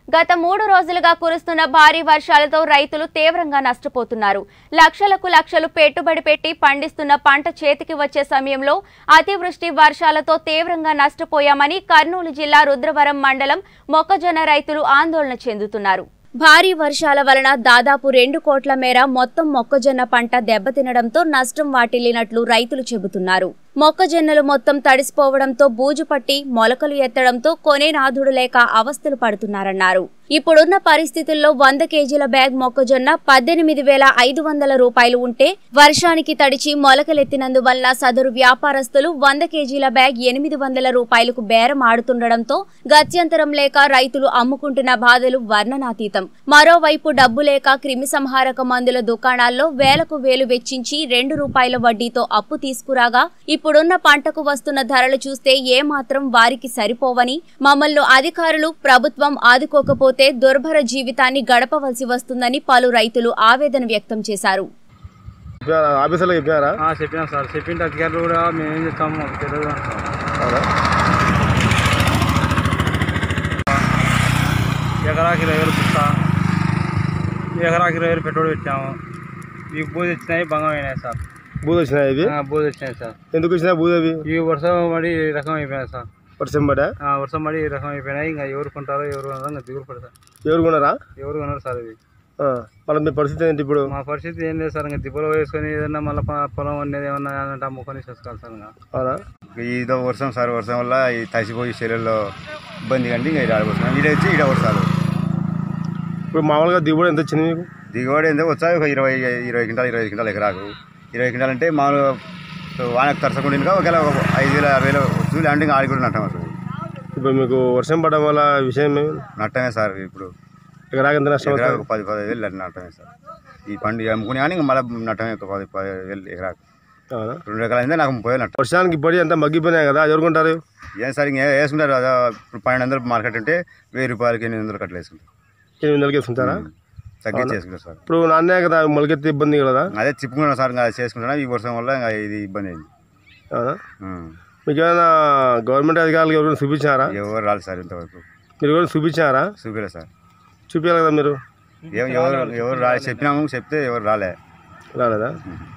గత మూడు రోజులుగా కురుస్తున్న భారీ వర్షాలతో రైతులు తీవ్రంగా నష్టపోతున్నారు లక్షలకు లక్షలు పెట్టుబడి పెట్టి పండిస్తున్న పంట చేతికి వచ్చే సమయంలో అతివృష్టి వర్షాలతో తీవ్రంగా నష్టపోయామని కర్నూలు జిల్లా రుద్రవరం మండలం మొక్కజొన్న రైతులు ఆందోళన చెందుతున్నారు భారీ వర్షాల వలన దాదాపు రెండు కోట్ల మేర మొత్తం మొక్కజొన్న పంట దెబ్బతినడంతో నష్టం వాటిల్లినట్లు రైతులు చెబుతున్నారు మొక్కజొన్నలు మొత్తం తడిసిపోవడంతో బూజు పట్టి మొలకలు ఎత్తడంతో కొనే నాథుడు లేక అవస్థలు పడుతున్నారన్నారు ఇప్పుడున్న పరిస్థితుల్లో వంద కేజీల బ్యాగ్ మొక్కజొన్న పద్దెనిమిది వేల ఐదు వందల రూపాయలు ఉంటే వర్షానికి తడిచి మొలకలెత్తినందువల్ల సదరు వ్యాపారస్తులు వంద కేజీల బ్యాగ్ ఎనిమిది వందల రూపాయలకు బేరం ఆడుతుండడంతో గత్యంతరం లేక రైతులు అమ్ముకుంటున్న బాధలు వర్ణనాతీతం మరోవైపు డబ్బు లేక క్రిమిసంహారక మందుల దుకాణాల్లో వేలకు వేలు వెచ్చించి రెండు రూపాయల వడ్డీతో అప్పు తీసుకురాగా ఇప్పుడున్న పంటకు వస్తున్న ధరలు చూస్తే ఏమాత్రం వారికి సరిపోవని మమ్మల్ని అధికారులు ప్రభుత్వం ఆదుకోకపోతే దుర్భర జీవితాన్ని గడపవలసి వస్తుందని పలు రైతులు ఆవేదన వ్యక్తం చేశారు చెప్పారా ఆఫీసర్లో చెప్పారా ఆ, చెప్పినాం సార్ చెప్పిన అధికారులు కూడా మేము ఏం చేస్తాము మాకు తెలియదు అంటాం అవునా ఎకరాకి ఇరవై వేలు పుస్తా ఎకరాకి ఇరవై వేలు పెట్రోల్ పెట్టాము ఈ బూజు వచ్చినాయి భంగం అయినాయి సార్ బూద్ వచ్చినాయి ఇవి ఆ, బూజు వచ్చినాయి సార్ ఎందుకు వచ్చినాయి బూద్ అవి ఈ వర్షం పడి ఈ రకం అయిపోయినాయి సార్ వర్షం పడా ఆ, వర్షం పడి ఈ రకం అయిపోయినాయి ఇంకా ఎవరు కొంటారో ఎవరు కొనరో ఇంకా దిగులు పడతారు ఎవరు కొన్నారా ఎవరు కొనరు సార్ ఇవి ఆ, మళ్ళీ మీ పరిస్థితి ఏంటి ఇప్పుడు మా పరిస్థితి ఏం లేదు సార్ ఇంకా దిబ్బలో వేసుకొని ఏదన్నా మళ్ళీ పొలం అనేది ఏమన్నా అంటే అమ్ముకొని చేసుకోవాలి సార్ ఇంకా అవునా ఇదో వర్షం సార్ వర్షం వల్ల ఈ తడిసిపోయి చెల్లెల్లో ఇబ్బంది కంటే ఇంకా ఇక్కడ వస్తున్నాం ఈడ వచ్చి ఈడ వర్షాలు ఇప్పుడు మామూలుగా దిగుబడి ఎంత వచ్చింది మీకు దిగుబడి ఏందో వచ్చాయి ఒక ఇరవై ఇరవై క్వింటాలు ఇరవై క్వింటాలు ఎకరాకు ఇరవై క్వింటాలు అంటే మామూలుగా వానకు తరచకుండా ఒకవేళ ఒక ఐదు వేల ఆరు వేలు చూసి అంటే ఇంకా ఆడి కూడా నట్టం వస్తుంది ఇప్పుడు మీకు వర్షం పడడం వల్ల విషయం ఏమి నట్టమే సార్ ఇప్పుడు ఎకరాకి ఎంత నష్టం ఎకరాకు అవుతుంది ఒక పది పదిహేను వేలు అట్లా నట్టమే సార్ ఈ పండు అమ్ముకుని కానీ ఇంకా మళ్ళీ నట్టమే ఒక పది పది వేలు ఎకరాకు అవునా రెండు రకాలు అయితే నాకు ముప్పై వేలు నట్టం వర్షానికి ఇప్పటి అంతా మగ్గిపోయినాయి కదా ఎవరు కొంటారు ఏం సార్ ఇంకా వేసుకుంటారు అదే ఇప్పుడు పన్నెండు వందలు మార్కెట్ ఉంటే వెయ్యి రూపాయలకి ఎనిమిది వందలు కట్టలు వేసుకుంటారు ఎనిమిది వందలకి వేసుకుంటారా తగ్గించి చేసుకుంటారు సార్ ఇప్పుడు నాన్నే కదా మొలకెత్తి ఇబ్బంది కదా అదే తిప్పుకున్నాను సార్ ఇంకా చేసుకుంటున్నా ఈ వర్షం వల్ల ఇంకా ఇది ఇబ్బంది అయింది అవునా ఉం. మీకు ఏమైనా గవర్నమెంట్ అధికారులు ఎవరైనా చూపించారా ఎవరు రాలేదు సార్ ఇంతవరకు మీరు ఎవరైనా చూపించారా చూపిలే సార్ చూపించాలి కదా మీరు ఎవ- ఎవరు ఎవరు రాలే చెప్పినాము చెప్తే ఎవరు రాలే రాలేదా ఉం.